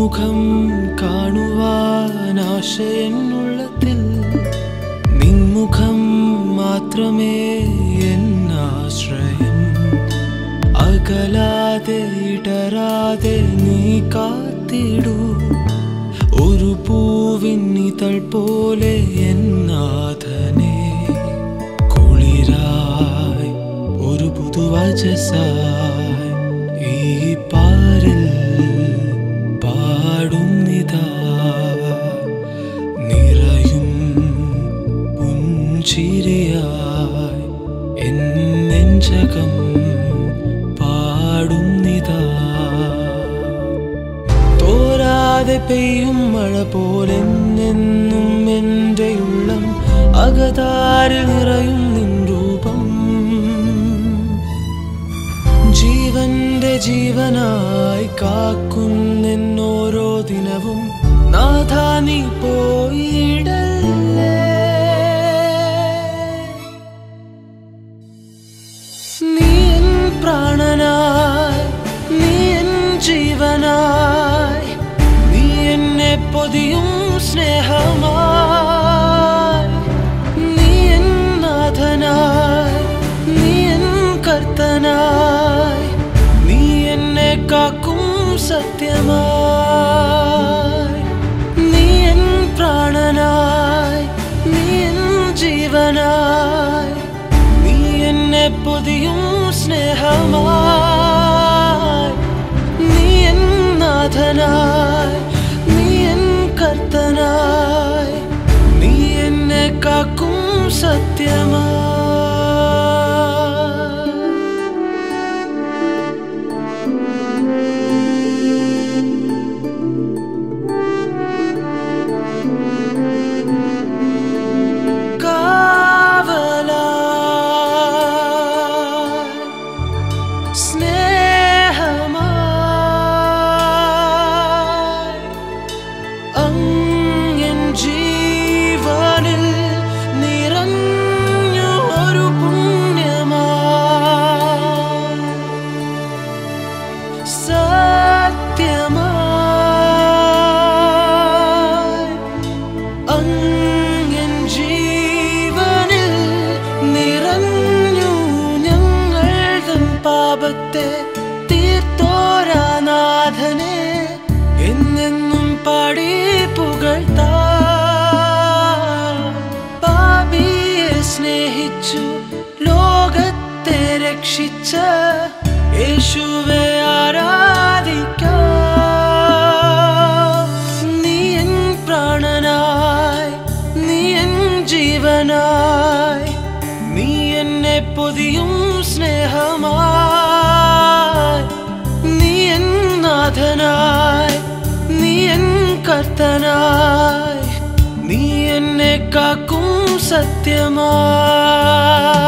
നിൻമുഖം കാണുവാൻ ആശ എന്നുള്ളത്തിൽ നിൻമുഖം മാത്രമേ എന്നാശ്രയം അകലാതെ ഇടരാതെ നീ കാത്തിടൂ ഒരു പൂവിന്നിതൾ പോലെ എന്നാഥനെ കുളിരായി ഒരു പുതുവചസായി ഈ പാരിൽ പാടുന്നിതാ നിറയും പുഞ്ചിരിയായി എൻ നെഞ്ചകം പാടുന്നിതാ തോരാതെ പെയ്യും മഴ പോലെ എന്നെന്നും എൻ്റെ ഉള്ളം അകതാരിൽ നിറയും നിൻ രൂപം ജീവന്റെ ജീവനായി കാക്കുന്നോരോ ദിനവും നാഥാ നീ പോയിടല്ലേ നീ എൻ പ്രാണനായി നീ എൻ ജീവനായി നീ എന്നെ പൊതിയും സ്നേഹമായി നീ എൻ നാഥനായി നീ എൻ കർത്തനായി നീ എന്നെ കാക്കും സത്യമായി നീ എൻ പ്രാണനായി നീ എൻ ജീവനായി നീ എന്നെ പൊതിയും സ്നേഹമായി നീ എൻ നാഥനായി നീ എൻ കർത്തനായി നീ എന്നെ കാക്കും സത്യമായി കാവലായി സ്നേഹമായി അങ്ങൻ ജീവനിൽ നിറഞ്ഞു ഒരു പുണ്യമായി സത്യമായി അങ്ങൻ ജീവനിൽ നിറഞ്ഞു ഞങ്ങൾ തൻ പാപത്തെ തീർത്തോരാനാഥനെ എന്നെന്നും പാടി പുകഴ്ത്താ പാപിയെ സ്നേഹിച്ചു ലോകത്തെ രക്ഷിച്ച യേശുവെ ആരാധിക്കാം നീ എൻ പ്രാണനായി നീ എൻ ജീവനായി നീ എന്നെ പൊതിയും സ്നേഹമായി നീ എൻ നാഥനായി നീ എൻ കർത്തനായി നീ എന്നെ കാക്കും സത്യമായി